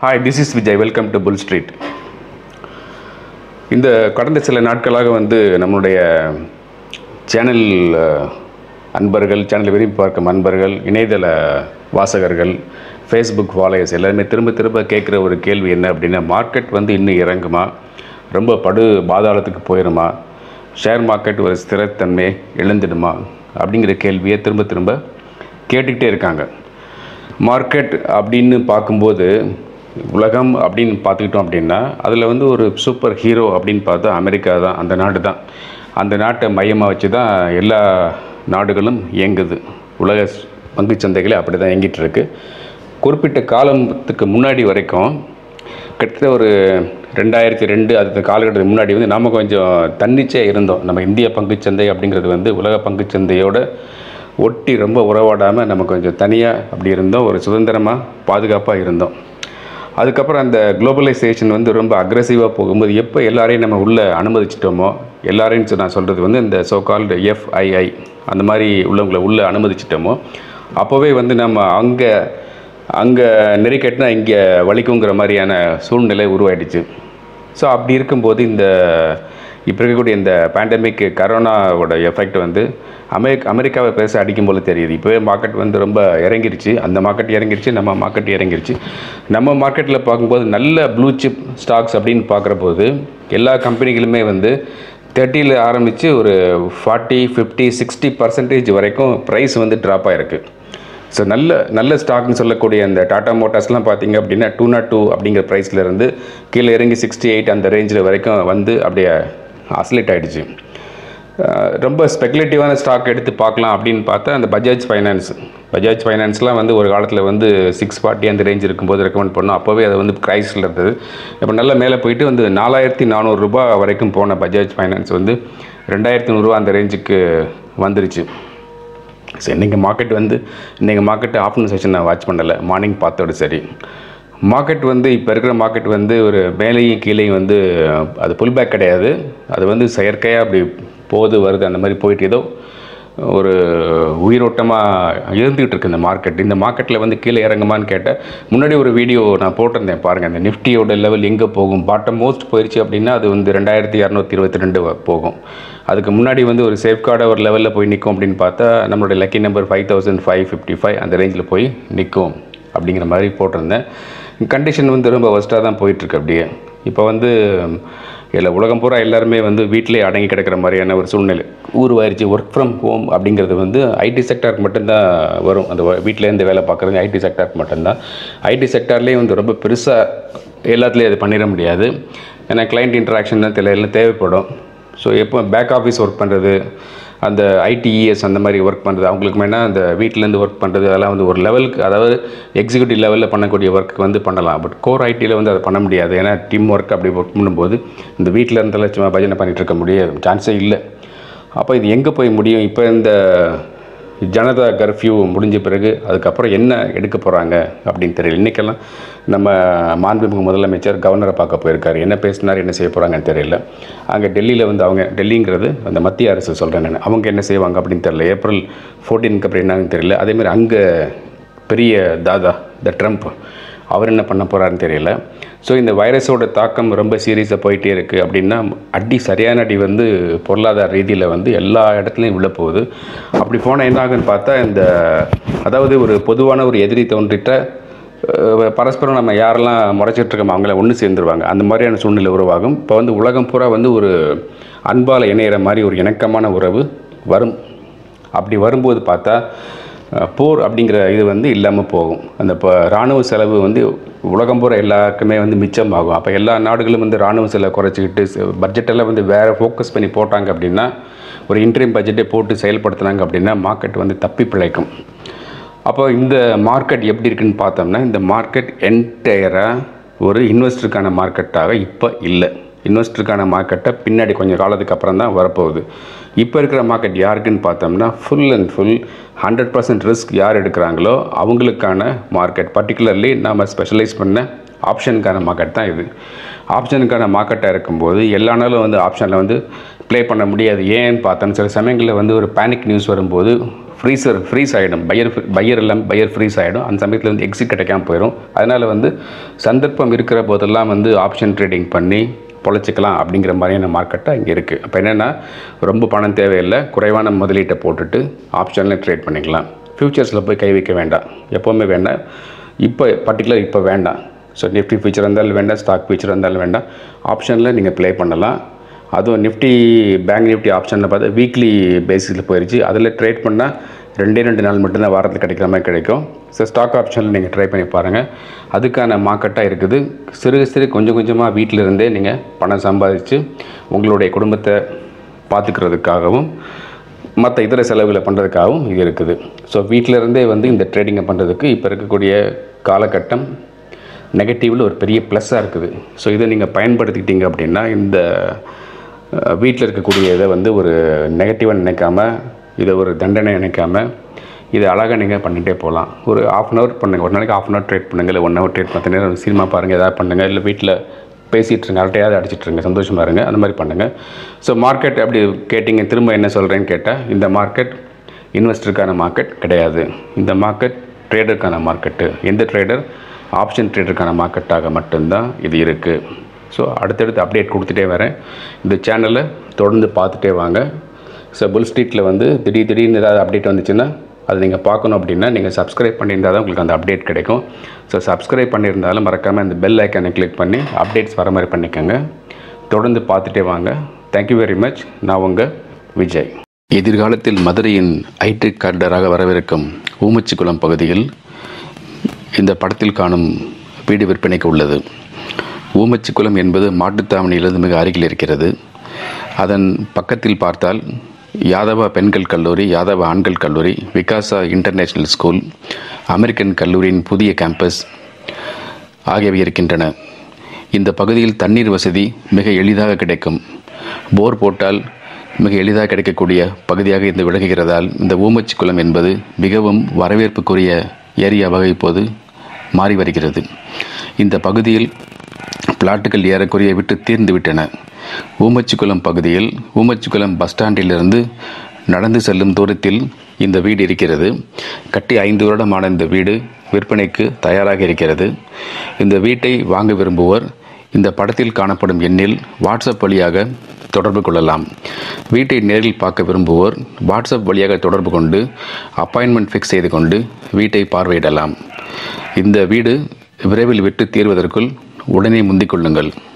hi this is Vijay welcome to bull street இந்த கடந்த சில நாட்களாக வந்து நம்மளுடைய சேனல் அஹ், அன்பர்கள் சேனல் விரும்பி பார்க்கும் அன்பர்கள் இணையதள வாசகர்கள் ஃபேஸ்புக் ஃபாலோயர்ஸ் எல்லாருமே திரும்ப திரும்ப கேட்குற ஒரு கேள்வி என்ன அப்படின்னா மார்க்கெட் வந்து இன்னும் இறங்குமா ரொம்ப படு பாதாளத்துக்கு போயிடுமா ஷேர் மார்க்கெட் ஒரு ஸ்திரத்தன்மை இழந்துடுமா அப்படிங்கிற கேள்வியை திரும்ப திரும்ப கேட்டுக்கிட்டே இருக்காங்க மார்க்கெட் அப்படின்னு பார்க்கும்போது உலகம் அப்படின்னு பார்த்துக்கிட்டோம் அப்படின்னா அதில் வந்து ஒரு சூப்பர் ஹீரோ அப்படின்னு பார்த்தா அமெரிக்கா தான் அந்த நாடு தான் அந்த நாட்டை மையமாக வச்சு தான் எல்லா நாடுகளும் இயங்குது உலக ஸ்- பங்குச் சந்தைகளே அப்படி தான் இயங்கிட்டு இருக்கு குறிப்பிட்ட காலத்துக்கு முன்னாடி வரைக்கும் கிட்டத்தட்ட ஒரு ரெண்டாயிரத்தி ரெண்டு அந்த காலகட்டத்துக்கு முன்னாடி வந்து நம்ம கொஞ்சம் தன்னிச்சையாக இருந்தோம் நம்ம இந்திய பங்குச்சந்தை அப்படிங்கிறது வந்து உலக பங்குச்சந்தையோட ஒட்டி ரொம்ப உறவாடாமல் நம்ம கொஞ்சம் தனியாக அப்படி இருந்தோம் ஒரு சுதந்திரமாக பாதுகாப்பாக இருந்தோம் அதுக்கப்புறம் அந்த குளோபலைசேஷன் வந்து ரொம்ப அக்ரெசிவாக போகும்போது எப்போ எல்லாரையும் நம்ம உள்ளே அனுமதிச்சிட்டோமோ எல்லாரையும் சொ- நான் சொல்கிறது வந்து இந்த சோ கால்டு எஃப்ஐஐ அந்த மாதிரி உள்ளவங்களை உள்ளே அனுமதிச்சிட்டோமோ அப்போவே வந்து நம்ம அங்கே அங்கே நெறிக்கட்டினா இங்கே வலிக்குங்கிற மாதிரியான சூழ்நிலை உருவாயிடுச்சு ஸோ அப்படி இருக்கும்போது இந்த இப்போ இருக்கக்கூடிய இந்த பேண்டமிக் கரோனாவோட எஃபெக்ட் வந்து அமெரிக் அமெரிக்காவை பேச அடிக்கும் போல தெரியுது இப்போவே மார்க்கெட் வந்து ரொம்ப இறங்கிருச்சு அந்த மார்க்கெட் இறங்கிருச்சு நம்ம மார்க்கெட் இறங்கிருச்சு நம்ம மார்க்கெட்டில் பார்க்கும்போது நல்ல ப்ளூ சிப் ஸ்டாக்ஸ் அப்படின்னு பார்க்குற போது எல்லா கம்பெனிகளுமே வந்து தேர்ட்டியில் ஆரம்பித்து ஒரு ஃபார்ட்டி ஃபிஃப்டி சிக்ஸ்டி பர்சன்டேஜ் வரைக்கும் ப்ரைஸ் வந்து ட்ராப் ஆகிருக்கு ஸோ நல்ல நல்ல ஸ்டாக்னு சொல்லக்கூடிய அந்த டாடா மோட்டார்ஸ்லாம் பார்த்தீங்க அப்படின்னா டூ நாட் டூ அப்படிங்கிற ப்ரைஸில் இருந்து கீழே இறங்கி சிக்ஸ்டி எயிட் அந்த ரேஞ்சில் வரைக்கும் வந்து அப்படியே அஸ்லேட் ஆகிடுச்சு ரொம்ப ஸ்பெகுலேட்டிவான ஸ்டாக் எடுத்து பார்க்கலாம் அப்படின்னு பார்த்தா அந்த பஜாஜ் ஃபைனான்ஸ் பஜாஜ் ஃபைனான்ஸ்லாம் வந்து ஒரு காலத்தில் வந்து சிக்ஸ் ஃபார்ட்டி அந்த ரேஞ்ச் இருக்கும்போது ரெக்கமெண்ட் பண்ணோம் அப்போவே அது வந்து ப்ரைஸில் இருந்தது இப்போ நல்லா மேலே போயிட்டு வந்து நாலாயிரத்தி நானூறுரூபா வரைக்கும் போன பஜாஜ் ஃபைனான்ஸ் வந்து ரெண்டாயிரத்தி நூறுரூவா அந்த ரேஞ்சுக்கு வந்துருச்சு ஸோ இன்றைக்கி மார்க்கெட் வந்து இன்றைக்கி மார்க்கெட் ஆஃப்டர்நூன் செஷன் நான் வாட்ச் பண்ணலை மார்னிங் பார்த்தோட சரி மார்க்கெட் வந்து இப்போ இருக்கிற மார்க்கெட் வந்து ஒரு மேலேயும் கீழேயும் வந்து அது புல் பேக் கிடையாது அது வந்து செயற்கையாக அப்படி போகுது வருது அந்த மாதிரி போயிட்டு ஏதோ ஒரு உயிரோட்டமாக இருந்துகிட்டு இருக்கு இந்த மார்க்கெட் இந்த மார்க்கெட்டில் வந்து கீழே இறங்குமான்னு கேட்டால் முன்னாடி ஒரு வீடியோ நான் போட்டிருந்தேன் பாருங்கள் அந்த நிஃப்டியோட லெவல் எங்கே போகும் பாட்டம் மோஸ்ட் போயிடுச்சு அப்படின்னா அது வந்து ரெண்டாயிரத்தி இரநூத்தி இருபத்தி ரெண்டு போகும் அதுக்கு முன்னாடி வந்து ஒரு சேஃப்கார்டாக ஒரு லெவலில் போய் நிற்கும் அப்படின்னு பார்த்தா நம்மளுடைய lucky number five thousand five fifty five அந்த ரேஞ்சில் போய் நிற்கும் அப்படிங்கிற மாதிரி போட்டிருந்தேன் கண்டிஷன் வந்து ரொம்ப ஒஸ்ட்டாக தான் போயிட்டுருக்கு அப்படியே இப்போ வந்து இல்லை உலகம் பூரா எல்லாருமே வந்து வீட்டிலே அடங்கி கிடக்கிற மாதிரியான ஒரு சூழ்நிலை உருவாயிருச்சு ஒர்க் ஃப்ரம் ஹோம் அப்படிங்கிறது வந்து ஐடி செக்டாருக்கு மட்டும்தான் வரும் அந்த வீட்டிலேருந்து வேலை பார்க்குறது ஐடி செக்டாருக்கு மட்டும்தான் ஐடி செக்டார்லேயே வந்து ரொம்ப பெருசாக எல்லாத்துலேயும் அது பண்ணிட முடியாது ஏன்னா கிளைண்ட் இன்ட்ராக்ஷன் தான் தெரியல தேவைப்படும் ஸோ எப்போ பேக் ஆஃபீஸ் ஒர்க் பண்ணுறது அந்த ஐடிஇஎஸ் அந்த மாதிரி ஒர்க் பண்ணுறது அவங்களுக்கு வேணால் அந்த வீட்டிலேருந்து ஒர்க் பண்ணுறது அதெல்லாம் வந்து ஒரு லெவலுக்கு அதாவது எக்ஸிக்யூட்டிவ் லெவலில் பண்ணக்கூடிய ஒர்க் வந்து பண்ணலாம் பட் கோர் ஐடியில் வந்து அதை பண்ண முடியாது ஏன்னா டீம் ஒர்க் அப்படி ஒர்க் பண்ணும்போது இந்த வீட்டில் இருந்தாலும் சும்மா பஜனை பண்ணிகிட்டு இருக்க முடியாது சான்ஸே இல்லை அப்போ இது எங்கே போய் முடியும் இப்போ இந்த ஜனதா கர்ஃப்யூ முடிஞ்ச பிறகு அதுக்கப்புறம் என்ன எடுக்க போகிறாங்க அப்படின்னு தெரியல இன்றைக்கெல்லாம் நம்ம மாண்புமிகு முதலமைச்சர் கவர்னரை பார்க்க போயிருக்காரு என்ன பேசினார் என்ன செய்ய போகிறாங்கன்னு தெரியல அங்கே டெல்லியில் வந்து அவங்க டெல்லிங்கிறது அந்த மத்திய அரசு சொல்கிறேன் நான் அவங்க என்ன செய்வாங்க அப்படின்னு தெரியல ஏப்ரல் ஃபோர்டீனுக்கு அப்புறம் என்னன்னு தெரியல அதேமாதிரி அங்கே பெரிய தாதா த ட்ரம்ப் அவர் என்ன பண்ண போகிறாருன்னு தெரியல ஸோ இந்த வைரஸோட தாக்கம் ரொம்ப சீரியஸாக போயிட்டே இருக்குது அப்படின்னா அடி சரியான அடி வந்து பொருளாதார ரீதியில் வந்து எல்லா இடத்துலையும் விழ போகுது அப்படி போனால் என்ன ஆகுன்னு பார்த்தா இந்த அதாவது ஒரு பொதுவான ஒரு எதிரி தோன்றிட்ட அஹ், பரஸ்பரம் நம்ம யாரெல்லாம் முறைச்சிட்டு இருக்கோமோ அவங்கள ஒன்று சேர்ந்துருவாங்க அந்த மாதிரியான சூழ்நிலை உருவாகும் இப்போ வந்து உலகம் பூரா வந்து ஒரு அன்பால் இணையிற மாதிரி ஒரு இணக்கமான உறவு வரும் அப்படி வரும்போது பார்த்தா அஹ், போர் அப்படிங்கிற இது வந்து இல்லாமல் போகும் அந்த இப்போ இராணுவ செலவு வந்து உலகம் பூரா எல்லாருக்குமே வந்து மிச்சமாகும் அப்போ எல்லா நாடுகளும் வந்து இராணுவ செலவை குறைச்சிக்கிட்டு பட்ஜெட்டெல்லாம் வந்து வேறு ஃபோக்கஸ் பண்ணி போட்டாங்க அப்படின்னா ஒரு இன்ட்ரீம் பட்ஜெட்டை போட்டு செயல்படுத்துனாங்க அப்படின்னா மார்க்கெட் வந்து தப்பி பிழைக்கும் அப்போ இந்த மார்க்கெட் எப்படி இருக்குன்னு பார்த்தோம்னா இந்த மார்க்கெட் என்டையராக ஒரு இன்வெஸ்டருக்கான மார்க்கெட்டாக இப்போ இல்லை இன்வெஸ்டருக்கான மார்க்கெட்டை பின்னாடி கொஞ்சம் காலத்துக்கு அப்புறம் தான் வரப்போகுது இப்போ இருக்கிற மார்க்கெட் யாருக்குன்னு பார்த்தோம்னா full and full hundred percent risk யார் எடுக்கிறாங்களோ அவங்களுக்கான மார்க்கெட் பர்டிகுலர்லி நாம் ஸ்பெஷலைஸ் பண்ண ஆப்ஷனுக்கான மார்க்கெட் தான் இது ஆப்ஷனுக்கான மார்க்கெட்டாக இருக்கும்போது எல்லா நாளும் வந்து ஆப்ஷனில் வந்து ப்ளே பண்ண முடியாது ஏன்னு பார்த்தோன்னு சில சமயங்களில் வந்து ஒரு பேனிக் நியூஸ் வரும்போது ஃப்ரீசர் ஃப்ரீஸ் ஆகிடும் பையர் பையர் எல்லாம் பையர் ஃப்ரீஸ் ஆகிடும் அந்த சமயத்தில் வந்து எக்ஸிட் கிடைக்காம போயிடும் அதனால் வந்து சந்தர்ப்பம் இருக்கிற போதெல்லாம் வந்து ஆப்ஷன் ட்ரேடிங் பண்ணி பொழைச்சிக்கலாம் அப்படிங்கிற மாதிரியான மார்க்கெட்டாக இங்கே இருக்குது அப்போ என்னென்னா ரொம்ப பணம் தேவையில்லை குறைவான முதலீட்டை போட்டுட்டு ஆப்ஷனில் ட்ரேட் பண்ணிக்கலாம் ஃப்யூச்சர்ஸில் போய் கை வைக்க வேண்டாம் எப்போவுமே வேண்டாம் இப்போ பர்டிகுலர் இப்போ வேண்டாம் ஸோ நிஃப்டி ஃபியூச்சர் இருந்தாலும் வேண்டாம் ஸ்டாக் ஃபியூச்சர் இருந்தாலும் வேண்டாம் ஆப்ஷனில் நீங்கள் ப்ளே பண்ணலாம் அதுவும் நிஃப்டி பேங்க் நிஃப்டி ஆப்ஷனில் பார்த்தா வீக்லி பேசிஸில் போயிடுச்சு அதில் ட்ரேட் பண்ணால் ரெண்டே ரெண்டு நாள் மட்டும்தான் வாரத்தில் கிடைக்கிற மாதிரி கிடைக்கும் ஸோ ஸ்டாக் ஆப்ஷனில் நீங்கள் ட்ரை பண்ணி பாருங்கள் அதுக்கான மார்க்கெட்டாக இருக்குது சிறு சிறு கொஞ்சம் கொஞ்சமாக வீட்டில் இருந்தே நீங்கள் பணம் சம்பாதிச்சு உங்களுடைய குடும்பத்தை பார்த்துக்கிறதுக்காகவும் மற்ற இதர செலவுகளை பண்ணுறதுக்காகவும் இது இருக்குது ஸோ வீட்டில் இருந்தே வந்து இந்த ட்ரேடிங்கை பண்ணுறதுக்கு இப்போ இருக்கக்கூடிய காலகட்டம் நெகட்டிவில் ஒரு பெரிய ப்ளஸ்ஸாக இருக்குது ஸோ இதை நீங்கள் பயன்படுத்திக்கிட்டீங்க அப்படின்னா இந்த வீட்டில் இருக்கக்கூடிய இதை வந்து ஒரு நெகட்டிவாக நினைக்காம இதை ஒரு தண்டனை நினைக்காம இதை அழகாக நீங்கள் பண்ணிகிட்டே போகலாம் ஒரு ஆஃப் அன் ஹவர் பண்ணுங்கள் ஒரு நாளைக்கு ஆஃப் அன் ஹவர் ட்ரேட் பண்ணுங்கள் இல்லை ஒன் ஹவர் ட்ரேட் மற்ற நேரம் சினிமா பாருங்கள் எதாவது பண்ணுங்கள் இல்லை வீட்டில் பேசிகிட்டு இருங்க அரட்டையாவது அடிச்சிட்டு இருங்க சந்தோஷமாக இருங்க அந்த மாதிரி பண்ணுங்கள் ஸோ மார்க்கெட் அப்படி கேட்டிங்க திரும்ப என்ன சொல்கிறேன்னு கேட்டால் இந்த மார்க்கெட் இன்வெஸ்டருக்கான மார்க்கெட் கிடையாது இந்த மார்க்கெட் ட்ரேடருக்கான மார்க்கெட்டு எந்த ட்ரேடர் ஆப்ஷன் ட்ரேடருக்கான மார்க்கெட்டாக மட்டும்தான் இது இருக்குது ஸோ அடுத்தடுத்து அப்டேட் கொடுத்துட்டே வரேன் இந்த சேனலை தொடர்ந்து பார்த்துட்டே வாங்க ஸோ புல் ஸ்ட்ரீட்டில் வந்து திடீர் திடீர்னு ஏதாவது அப்டேட் வந்துச்சுன்னா அது நீங்கள் பார்க்கணும் அப்படின்னா நீங்கள் சப்ஸ்கிரைப் பண்ணியிருந்தால் தான் உங்களுக்கு அந்த அப்டேட் கிடைக்கும் ஸோ சப்ஸ்கிரைப் பண்ணியிருந்தாலும் மறக்காமல் அந்த பெல் ஐக்கானை கிளிக் பண்ணி அப்டேட்ஸ் வர மாதிரி பண்ணிக்கோங்க தொடர்ந்து பார்த்துட்டே வாங்க தேங்க்யூ வெரி மச் நான் உங்கள் விஜய் எதிர்காலத்தில் மதுரையின் ஐடி கார்டராக வரவிருக்கும் ஊமச்சிக்குளம் பகுதியில் இந்த படத்தில் காணும் வீடு விற்பனைக்கு உள்ளது ஊமச்சிக்குளம் என்பது மாட்டுத்தாவணியிலிருந்து மிக அருகில் இருக்கிறது அதன் பக்கத்தில் பார்த்தால் யாதவா பெண்கள் கல்லூரி யாதவா ஆண்கள் கல்லூரி விகாசா இன்டர்நேஷனல் ஸ்கூல் அமெரிக்கன் கல்லூரியின் புதிய கேம்பஸ் ஆகியவை இருக்கின்றன இந்த பகுதியில் தண்ணீர் வசதி மிக எளிதாக கிடைக்கும் போர் போட்டால் மிக எளிதாக கிடைக்கக்கூடிய பகுதியாக இது விளங்குகிறதால் இந்த ஊமச்சி குளம் என்பது மிகவும் வரவேற்புக்குரிய ஏரியாவாக இப்போது மாறி வருகிறது இந்த பகுதியில் பிளாட்டுகள் ஏறக்குறைய விட்டு தீர்ந்து விட்டன ஊமச்சிக்குளம் பகுதியில் ஊமச்சிக்குளம் பஸ் ஸ்டாண்டிலிருந்து நடந்து செல்லும் தூரத்தில் இந்த வீடு இருக்கிறது கட்டி ஐந்து வருடமான இந்த வீடு விற்பனைக்கு தயாராக இருக்கிறது இந்த வீட்டை வாங்க விரும்புவோர் இந்த படத்தில் காணப்படும் எண்ணில் வாட்ஸ்அப் வழியாக தொடர்பு கொள்ளலாம் வீட்டை நேரில் பார்க்க விரும்புவோர் வாட்ஸ்அப் வழியாக தொடர்பு கொண்டு அப்பாயின்மெண்ட் ஃபிக்ஸ் செய்து கொண்டு வீட்டை பார்வையிடலாம் இந்த வீடு விரைவில் விட்டு தீர்வதற்குள் உடனே முந்திக் கொள்ளுங்கள்